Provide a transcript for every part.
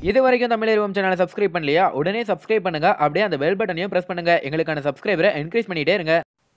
இது வரைக்கும் தமிழ் சேனலை சப்ஸ்கிரைப் பண்ணலையா உடனே சப்ஸ்கிரைப் பண்ணுங்க அப்படியே அந்த பெல் பட்டனையும் பிரஸ் பண்ணுங்க எங்களுக்கான சப்ஸ்கிரைபரை என்கரேஜ் பண்ணிட்டே இருங்க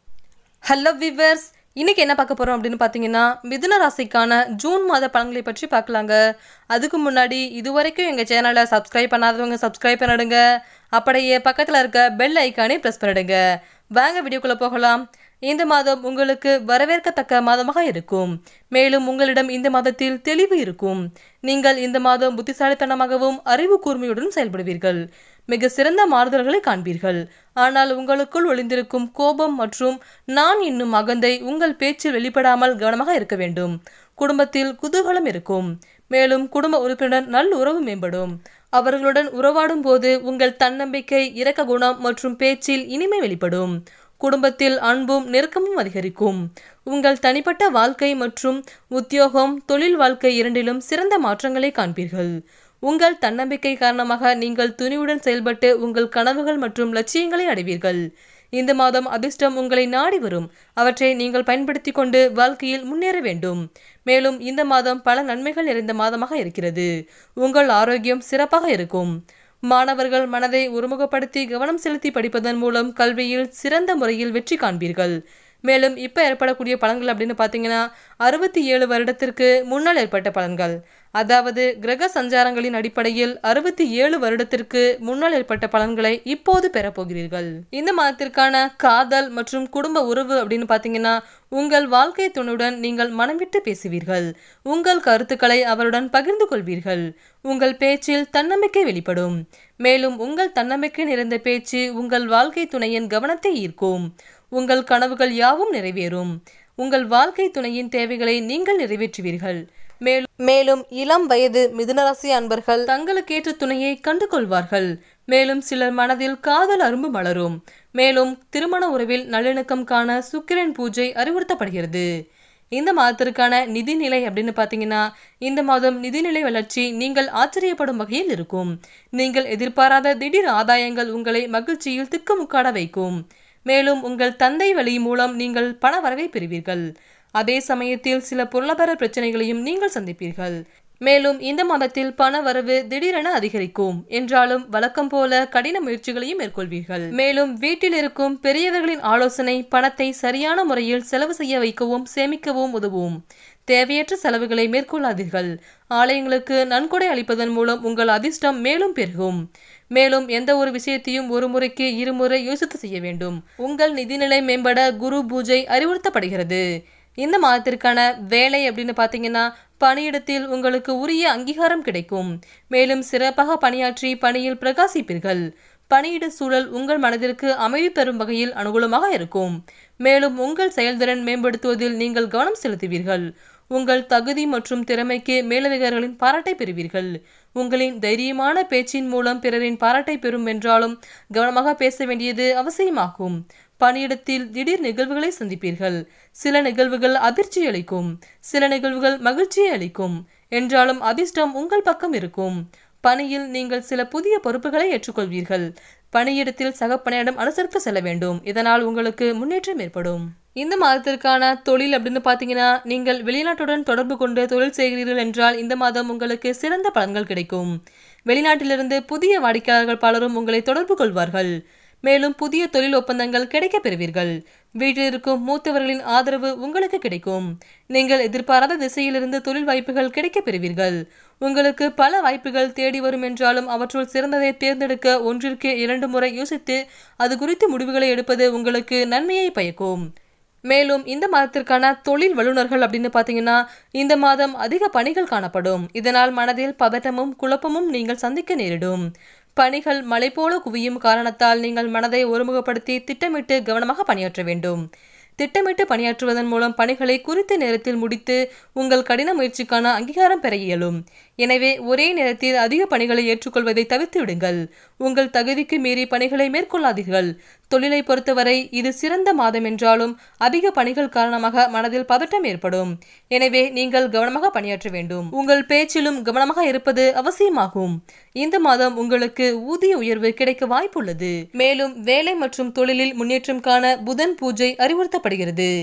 ஹலோ விவர்ஸ் இன்னைக்கு என்ன பார்க்க போறோம் அப்படின்னு பார்த்தீங்கன்னா மிதுன ராசிக்கான ஜூன் மாத பலன்களை பற்றி பார்க்கலாங்க அதுக்கு முன்னாடி இதுவரைக்கும் எங்கள் சேனலை சப்ஸ்கிரைப் பண்ணாதவங்க சப்ஸ்கிரைப் பண்ணிடுங்க அப்படியே பக்கத்தில் இருக்க பெல் ஐக்கானே ப்ரெஸ் பண்ணிடுங்க வாங்க வீடியோக்குள்ளே போகலாம் இந்த மாதம் உங்களுக்கு வரவேற்கத்தக்க மாதமாக இருக்கும் மேலும் உங்களிடம் இந்த மாதத்தில் தெளிவு இருக்கும் நீங்கள் இந்த மாதம் புத்திசாலித்தனமாகவும் அறிவு கூர்மையுடன் செயல்படுவீர்கள் மிக சிறந்த மாறுதல்களை காண்பீர்கள் ஆனால் உங்களுக்குள் ஒளிந்திருக்கும் கோபம் மற்றும் நான் என்னும் அகந்தை உங்கள் பேச்சில் வெளிப்படாமல் கவனமாக இருக்க வேண்டும் குடும்பத்தில் குதூகலம் இருக்கும் மேலும் குடும்ப உறுப்பினர் நல் உறவு மேம்படும் அவர்களுடன் உறவாடும் போது உங்கள் தன்னம்பிக்கை இரக்க குணம் மற்றும் பேச்சில் இனிமை வெளிப்படும் குடும்பத்தில் அன்பும் நெருக்கமும் அதிகரிக்கும் உங்கள் தனிப்பட்ட வாழ்க்கை மற்றும் உத்தியோகம் தொழில் வாழ்க்கை இரண்டிலும் சிறந்த மாற்றங்களை காண்பீர்கள் உங்கள் தன்னம்பிக்கை காரணமாக நீங்கள் துணிவுடன் செயல்பட்டு உங்கள் கனவுகள் மற்றும் லட்சியங்களை அடைவீர்கள் இந்த மாதம் அதிர்ஷ்டம் உங்களை நாடி வரும் அவற்றை நீங்கள் பயன்படுத்தி கொண்டு வாழ்க்கையில் முன்னேற வேண்டும் மேலும் இந்த மாதம் பல நன்மைகள் நிறைந்த மாதமாக இருக்கிறது உங்கள் ஆரோக்கியம் சிறப்பாக இருக்கும் மாணவர்கள் மனதை ஒருமுகப்படுத்தி கவனம் செலுத்தி படிப்பதன் மூலம் கல்வியில் சிறந்த முறையில் வெற்றி காண்பீர்கள் மேலும் இப்போ ஏற்படக்கூடிய பலன்கள் அப்படின்னு பார்த்தீங்கன்னா அறுபத்தி ஏழு வருடத்திற்கு முன்னால் ஏற்பட்ட பலன்கள் அதாவது கிரக சஞ்சாரங்களின் அடிப்படையில் அறுபத்தி ஏழு வருடத்திற்கு முன்னால் ஏற்பட்ட பலன்களை இப்போது பெறப்போகிறீர்கள் இந்த மாதத்திற்கான காதல் மற்றும் குடும்ப உறவு அப்படின்னு பார்த்தீங்கன்னா உங்கள் வாழ்க்கை துணையுடன் நீங்கள் மனம் விட்டு பேசுவீர்கள் உங்கள் கருத்துக்களை அவருடன் பகிர்ந்து கொள்வீர்கள் உங்கள் பேச்சில் தன்னம்பிக்கை வெளிப்படும் மேலும் உங்கள் தன்னம்பிக்கை நிறைந்த பேச்சு உங்கள் வாழ்க்கை துணையின் கவனத்தை ஈர்க்கும் உங்கள் கனவுகள் யாவும் நிறைவேறும் உங்கள் வாழ்க்கை துணையின் தேவைகளை நீங்கள் நிறைவேற்றுவீர்கள் மேலும் மேலும் இளம் வயது மிதுனராசி அன்பர்கள் தங்களுக்கேற்ற துணையை கண்டு கொள்வார்கள் மேலும் சிலர் மனதில் காதல் அரும்பு மலரும் மேலும் திருமண உறவில் நல்லிணக்கம் காண சுக்கிரன் பூஜை அறிவுறுத்தப்படுகிறது இந்த மாதத்திற்கான நிதிநிலை அப்படின்னு பார்த்தீங்கன்னா இந்த மாதம் நிதிநிலை வளர்ச்சி நீங்கள் ஆச்சரியப்படும் வகையில் இருக்கும் நீங்கள் எதிர்பாராத திடீர் ஆதாயங்கள் உங்களை மகிழ்ச்சியில் திக்குமுக்காட வைக்கும் மேலும் உங்கள் தந்தை வழி மூலம் நீங்கள் பண வரவை பெறுவீர்கள் அதே சமயத்தில் சில பொருளாதார பிரச்சனைகளையும் நீங்கள் சந்திப்பீர்கள் மேலும் இந்த மாதத்தில் பண வரவு திடீரென அதிகரிக்கும் என்றாலும் வழக்கம் போல கடின முயற்சிகளையும் மேற்கொள்வீர்கள் மேலும் வீட்டில் இருக்கும் பெரியவர்களின் ஆலோசனை பணத்தை சரியான முறையில் செலவு செய்ய வைக்கவும் சேமிக்கவும் உதவும் தேவையற்ற செலவுகளை மேற்கொள்ளாதீர்கள் ஆலயங்களுக்கு நன்கொடை அளிப்பதன் மூலம் உங்கள் அதிர்ஷ்டம் மேலும் பெருகும் மேலும் எந்த ஒரு விஷயத்தையும் ஒரு முறைக்கு இருமுறை யோசித்து செய்ய வேண்டும் உங்கள் நிதிநிலை மேம்பட குரு பூஜை அறிவுறுத்தப்படுகிறது இந்த மாதத்திற்கான வேலை அப்படின்னு பார்த்தீங்கன்னா பணியிடத்தில் உங்களுக்கு உரிய அங்கீகாரம் கிடைக்கும் மேலும் சிறப்பாக பணியாற்றி பணியில் பிரகாசிப்பீர்கள் பணியிட சூழல் உங்கள் மனதிற்கு அமைதி தரும் வகையில் அனுகூலமாக இருக்கும் மேலும் உங்கள் செயல்திறன் மேம்படுத்துவதில் நீங்கள் கவனம் செலுத்துவீர்கள் உங்கள் தகுதி மற்றும் திறமைக்கு மேலதிகாரிகளின் பாராட்டை பெறுவீர்கள் உங்களின் தைரியமான பேச்சின் மூலம் பிறரின் பாராட்டை பெறும் என்றாலும் கவனமாக பேச வேண்டியது அவசியமாகும் பணியிடத்தில் திடீர் நிகழ்வுகளை சந்திப்பீர்கள் சில நிகழ்வுகள் அதிர்ச்சி அளிக்கும் சில நிகழ்வுகள் மகிழ்ச்சியை அளிக்கும் என்றாலும் அதிர்ஷ்டம் உங்கள் பக்கம் இருக்கும் பணியில் நீங்கள் சில புதிய பொறுப்புகளை ஏற்றுக்கொள்வீர்கள் பணியிடத்தில் சக பணியிடம் அனுசரித்து செல்ல வேண்டும் இதனால் உங்களுக்கு முன்னேற்றம் ஏற்படும் இந்த மாதத்திற்கான தொழில் அப்படின்னு பார்த்தீங்கன்னா நீங்கள் வெளிநாட்டுடன் தொடர்பு கொண்டு தொழில் செய்கிறீர்கள் என்றால் இந்த மாதம் உங்களுக்கு சிறந்த பலன்கள் கிடைக்கும் வெளிநாட்டிலிருந்து புதிய வாடிக்கையாளர்கள் பலரும் உங்களை தொடர்பு கொள்வார்கள் மேலும் புதிய தொழில் ஒப்பந்தங்கள் கிடைக்க பெறுவீர்கள் வீட்டில் இருக்கும் மூத்தவர்களின் ஆதரவு உங்களுக்கு கிடைக்கும் நீங்கள் எதிர்பாராத திசையிலிருந்து தொழில் வாய்ப்புகள் கிடைக்க பெறுவீர்கள் உங்களுக்கு பல வாய்ப்புகள் தேடி வரும் என்றாலும் அவற்றுள் சிறந்ததை தேர்ந்தெடுக்க ஒன்றிற்கு இரண்டு முறை யோசித்து அது குறித்து முடிவுகளை எடுப்பது உங்களுக்கு நன்மையை பயக்கும் மேலும் இந்த மாதத்திற்கான தொழில் வல்லுநர்கள் அப்படின்னு பார்த்தீங்கன்னா இந்த மாதம் அதிக பணிகள் காணப்படும் இதனால் மனதில் பதட்டமும் குழப்பமும் நீங்கள் சந்திக்க நேரிடும் பணிகள் மலை போல குவியும் காரணத்தால் நீங்கள் மனதை ஒருமுகப்படுத்தி திட்டமிட்டு கவனமாக பணியாற்ற வேண்டும் திட்டமிட்டு பணியாற்றுவதன் மூலம் பணிகளை குறித்த நேரத்தில் முடித்து உங்கள் கடின முயற்சிக்கான அங்கீகாரம் பெற இயலும் எனவே ஒரே நேரத்தில் அதிக பணிகளை ஏற்றுக்கொள்வதை தவிர்த்து விடுங்கள் உங்கள் தகுதிக்கு மீறி பணிகளை மேற்கொள்ளாதீர்கள் தொழிலை பொறுத்தவரை இது சிறந்த மாதம் என்றாலும் அதிக பணிகள் காரணமாக மனதில் பதட்டம் ஏற்படும் எனவே நீங்கள் கவனமாக பணியாற்ற வேண்டும் உங்கள் பேச்சிலும் கவனமாக இருப்பது அவசியமாகும் இந்த மாதம் உங்களுக்கு ஊதிய உயர்வு கிடைக்க வாய்ப்புள்ளது மேலும் வேலை மற்றும் தொழிலில் முன்னேற்றம் காண புதன் பூஜை அறிவுறுத்தப்படுகிறது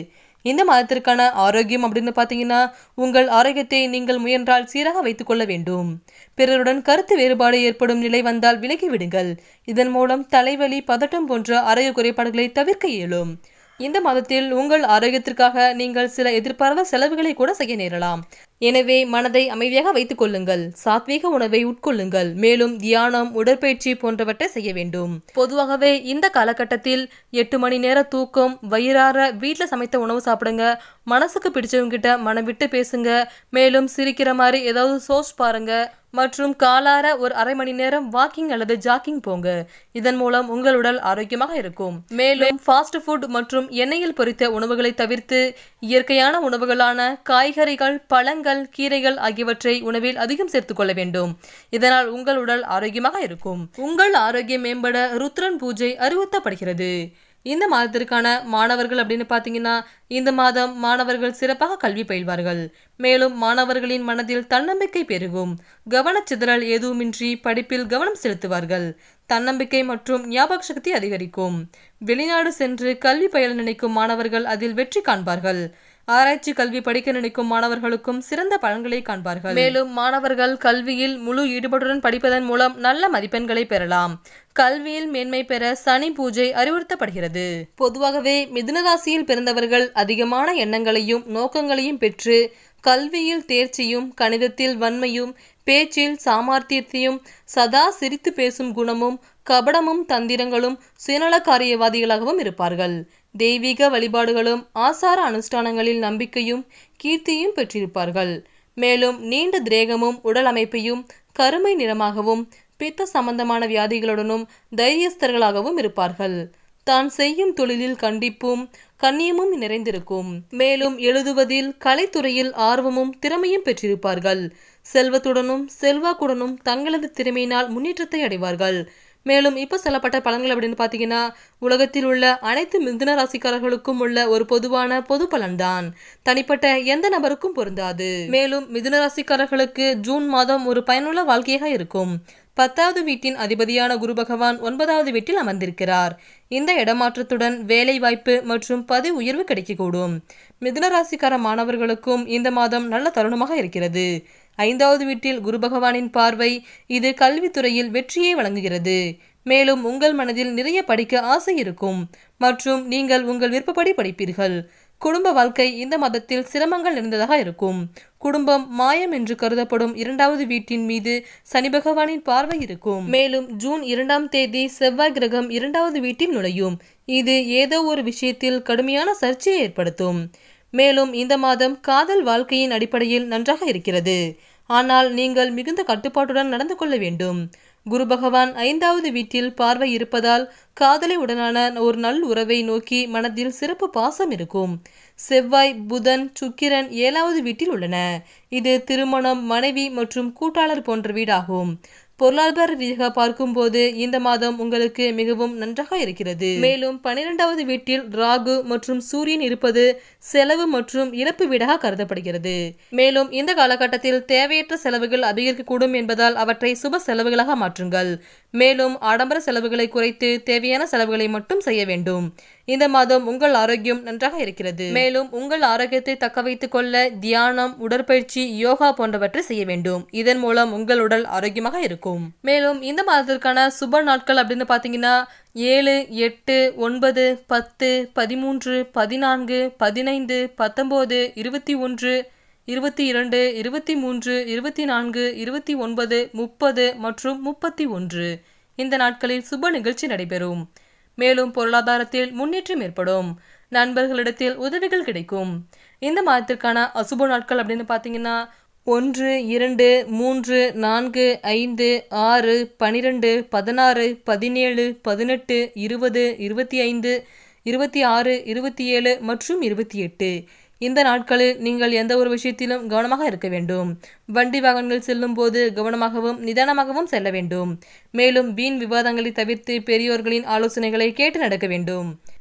இந்த மாதத்திற்கான ஆரோக்கியம் அப்படின்னு பார்த்தீங்கன்னா உங்கள் ஆரோக்கியத்தை நீங்கள் முயன்றால் சீராக வைத்துக்கொள்ள வேண்டும் பிறருடன் கருத்து வேறுபாடு ஏற்படும் நிலை வந்தால் விலகி விடுங்கள் இதன் மூலம் தலைவலி பதட்டம் போன்ற ஆரோக்கிய குறைபாடுகளை தவிர்க்க இயலும் இந்த மாதத்தில் உங்கள் ஆரோக்கியத்திற்காக நீங்கள் சில எதிர்பாராத செலவுகளை கூட செய்ய நேரலாம் எனவே மனதை அமைதியாக வைத்துக் கொள்ளுங்கள் சாத்வீக உணவை உட்கொள்ளுங்கள் மேலும் தியானம் உடற்பயிற்சி போன்றவற்றை செய்ய வேண்டும் பொதுவாகவே இந்த காலகட்டத்தில் எட்டு மணி நேர தூக்கம் வயிறார வீட்டில் சமைத்த உணவு சாப்பிடுங்க மனசுக்கு பிடிச்சவங்க கிட்ட மனம் விட்டு பேசுங்க மேலும் சிரிக்கிற மாதிரி ஏதாவது சோர்ஸ் பாருங்க மற்றும் காலார ஒரு அரை மணி நேரம் வாக்கிங் அல்லது ஜாக்கிங் போங்க இதன் மூலம் உங்கள் உடல் ஆரோக்கியமாக இருக்கும் மேலும் ஃபாஸ்ட் ஃபுட் மற்றும் எண்ணெயில் பொரித்த உணவுகளை தவிர்த்து இயற்கையான உணவுகளான காய்கறிகள் பழங்கள் கீரைகள் ஆகியவற்றை உணவில் அதிகம் சேர்த்துக்கொள்ள வேண்டும் இதனால் உங்கள் உடல் ஆரோக்கியமாக இருக்கும் உங்கள் ஆரோக்கியம் மேம்பட ருத்ரன் பூஜை அறிவுறுத்தப்படுகிறது இந்த மாதத்திற்கான மாணவர்கள் அப்படின்னு பார்த்தீங்கன்னா இந்த மாதம் மாணவர்கள் சிறப்பாக கல்வி பயில்வார்கள் மேலும் மாணவர்களின் மனதில் தன்னம்பிக்கை பெருகும் கவனச்சிதறல் எதுவுமின்றி படிப்பில் கவனம் செலுத்துவார்கள் தன்னம்பிக்கை மற்றும் ஞாபக சக்தி அதிகரிக்கும் வெளிநாடு சென்று கல்வி பயில நினைக்கும் மாணவர்கள் அதில் வெற்றி காண்பார்கள் ஆராய்ச்சி கல்வி படிக்க நினைக்கும் மாணவர்களுக்கும் சிறந்த பலன்களை காண்பார்கள் மேலும் மாணவர்கள் கல்வியில் முழு ஈடுபாட்டுடன் படிப்பதன் மூலம் நல்ல மதிப்பெண்களை பெறலாம் கல்வியில் மேன்மை பெற சனி பூஜை அறிவுறுத்தப்படுகிறது பொதுவாகவே மிதுன ராசியில் பிறந்தவர்கள் அதிகமான எண்ணங்களையும் நோக்கங்களையும் பெற்று கல்வியில் தேர்ச்சியும் கணிதத்தில் வன்மையும் பேச்சில் சாமர்த்தியத்தையும் சதா சிரித்து பேசும் குணமும் கபடமும் தந்திரங்களும் சுயநலக்காரியவாதிகளாகவும் இருப்பார்கள் தெய்வீக வழிபாடுகளும் ஆசார அனுஷ்டானங்களில் நம்பிக்கையும் கீர்த்தியும் பெற்றிருப்பார்கள் மேலும் நீண்ட திரேகமும் உடல் அமைப்பையும் கருமை நிறமாகவும் பித்த சம்பந்தமான வியாதிகளுடனும் தைரியஸ்தர்களாகவும் இருப்பார்கள் தான் செய்யும் தொழிலில் கண்டிப்பும் கண்ணியமும் நிறைந்திருக்கும் மேலும் எழுதுவதில் கலைத்துறையில் ஆர்வமும் திறமையும் பெற்றிருப்பார்கள் செல்வத்துடனும் செல்வாக்குடனும் தங்களது திறமையினால் முன்னேற்றத்தை அடைவார்கள் மேலும் இப்போ சொல்லப்பட்ட பலன்கள் அப்படின்னு பார்த்தீங்கன்னா உலகத்தில் உள்ள அனைத்து மிதுன ராசிக்காரர்களுக்கும் உள்ள ஒரு பொதுவான பொது பலன்தான் தனிப்பட்ட எந்த நபருக்கும் பொருந்தாது மேலும் மிதுன ராசிக்காரர்களுக்கு ஜூன் மாதம் ஒரு பயனுள்ள வாழ்க்கையாக இருக்கும் பத்தாவது வீட்டின் அதிபதியான குரு பகவான் ஒன்பதாவது வீட்டில் அமர்ந்திருக்கிறார் இந்த இடமாற்றத்துடன் வேலை வாய்ப்பு மற்றும் பதவி உயர்வு கிடைக்கக்கூடும் மிதுன ராசிக்கார மாணவர்களுக்கும் இந்த மாதம் நல்ல தருணமாக இருக்கிறது ஐந்தாவது வீட்டில் குரு பகவானின் பார்வை இது கல்வித்துறையில் வெற்றியை வழங்குகிறது மேலும் உங்கள் மனதில் நிறைய படிக்க ஆசை இருக்கும் மற்றும் நீங்கள் உங்கள் விருப்பப்படி படிப்பீர்கள் குடும்ப வாழ்க்கை இந்த மதத்தில் சிரமங்கள் நிறைந்ததாக இருக்கும் குடும்பம் மாயம் என்று கருதப்படும் இரண்டாவது வீட்டின் மீது சனி பகவானின் பார்வை இருக்கும் மேலும் ஜூன் இரண்டாம் தேதி செவ்வாய் கிரகம் இரண்டாவது வீட்டில் நுழையும் இது ஏதோ ஒரு விஷயத்தில் கடுமையான சர்ச்சையை ஏற்படுத்தும் மேலும் இந்த மாதம் காதல் வாழ்க்கையின் அடிப்படையில் நன்றாக இருக்கிறது ஆனால் நீங்கள் மிகுந்த கட்டுப்பாட்டுடன் நடந்து கொள்ள வேண்டும் குரு பகவான் ஐந்தாவது வீட்டில் பார்வை இருப்பதால் காதலை உடனான ஒரு நல் உறவை நோக்கி மனதில் சிறப்பு பாசம் இருக்கும் செவ்வாய் புதன் சுக்கிரன் ஏழாவது வீட்டில் உள்ளன இது திருமணம் மனைவி மற்றும் கூட்டாளர் போன்ற வீடாகும் பொருளாதார ரீதியாக பார்க்கும்போது இந்த மாதம் உங்களுக்கு மிகவும் நன்றாக இருக்கிறது மேலும் பன்னிரெண்டாவது வீட்டில் ராகு மற்றும் சூரியன் இருப்பது செலவு மற்றும் இழப்பு வீடாக கருதப்படுகிறது மேலும் இந்த காலகட்டத்தில் தேவையற்ற செலவுகள் அதிகரிக்கக்கூடும் என்பதால் அவற்றை சுப செலவுகளாக மாற்றுங்கள் மேலும் ஆடம்பர செலவுகளை குறைத்து தேவையான செலவுகளை மட்டும் செய்ய வேண்டும் இந்த மாதம் உங்கள் ஆரோக்கியம் நன்றாக இருக்கிறது மேலும் உங்கள் ஆரோக்கியத்தை தக்க வைத்துக் கொள்ள தியானம் உடற்பயிற்சி யோகா போன்றவற்றை செய்ய வேண்டும் இதன் மூலம் உங்கள் உடல் ஆரோக்கியமாக இருக்கும் மேலும் இந்த மாதத்திற்கான சுப நாட்கள் அப்படின்னு பார்த்தீங்கன்னா ஏழு எட்டு ஒன்பது பத்து பதிமூன்று பதினான்கு பதினைந்து பத்தொம்போது இருபத்தி ஒன்று இருபத்தி இரண்டு இருபத்தி மூன்று இருபத்தி நான்கு இருபத்தி ஒன்பது முப்பது மற்றும் முப்பத்தி ஒன்று இந்த நாட்களில் சுப நிகழ்ச்சி நடைபெறும் மேலும் பொருளாதாரத்தில் முன்னேற்றம் ஏற்படும் நண்பர்களிடத்தில் உதவிகள் கிடைக்கும் இந்த மாதத்திற்கான அசுப நாட்கள் அப்படின்னு பார்த்தீங்கன்னா ஒன்று இரண்டு மூன்று நான்கு ஐந்து ஆறு பனிரெண்டு பதினாறு பதினேழு பதினெட்டு இருபது இருபத்தி ஐந்து இருபத்தி ஆறு இருபத்தி ஏழு மற்றும் இருபத்தி எட்டு இந்த நாட்களில் நீங்கள் எந்த ஒரு விஷயத்திலும் கவனமாக இருக்க வேண்டும் வண்டி வாகனங்கள் செல்லும் போது கவனமாகவும் நிதானமாகவும் செல்ல வேண்டும் மேலும் வீண் விவாதங்களை தவிர்த்து பெரியோர்களின் ஆலோசனைகளை கேட்டு நடக்க வேண்டும்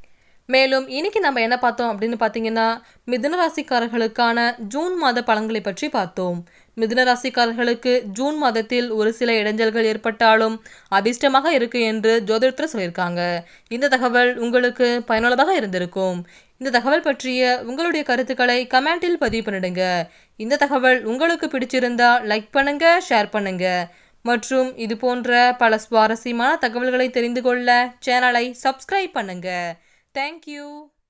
மேலும் இன்னைக்கு நம்ம என்ன பார்த்தோம் அப்படின்னு பார்த்தீங்கன்னா மிதுன ராசிக்காரர்களுக்கான ஜூன் மாத பலன்களை பற்றி பார்த்தோம் மிதுன ராசிக்காரர்களுக்கு ஜூன் மாதத்தில் ஒரு சில இடைஞ்சல்கள் ஏற்பட்டாலும் அதிர்ஷ்டமாக இருக்கு என்று ஜோதிடத்தில் சொல்லியிருக்காங்க இந்த தகவல் உங்களுக்கு பயனுள்ளதாக இருந்திருக்கும் இந்த தகவல் பற்றிய உங்களுடைய கருத்துக்களை கமெண்டில் பதிவு பண்ணிடுங்க இந்த தகவல் உங்களுக்கு பிடிச்சிருந்தா லைக் பண்ணுங்க ஷேர் பண்ணுங்க மற்றும் இது போன்ற பல சுவாரஸ்யமான தகவல்களை தெரிந்து கொள்ள சேனலை சப்ஸ்கிரைப் பண்ணுங்க தேங்க்யூ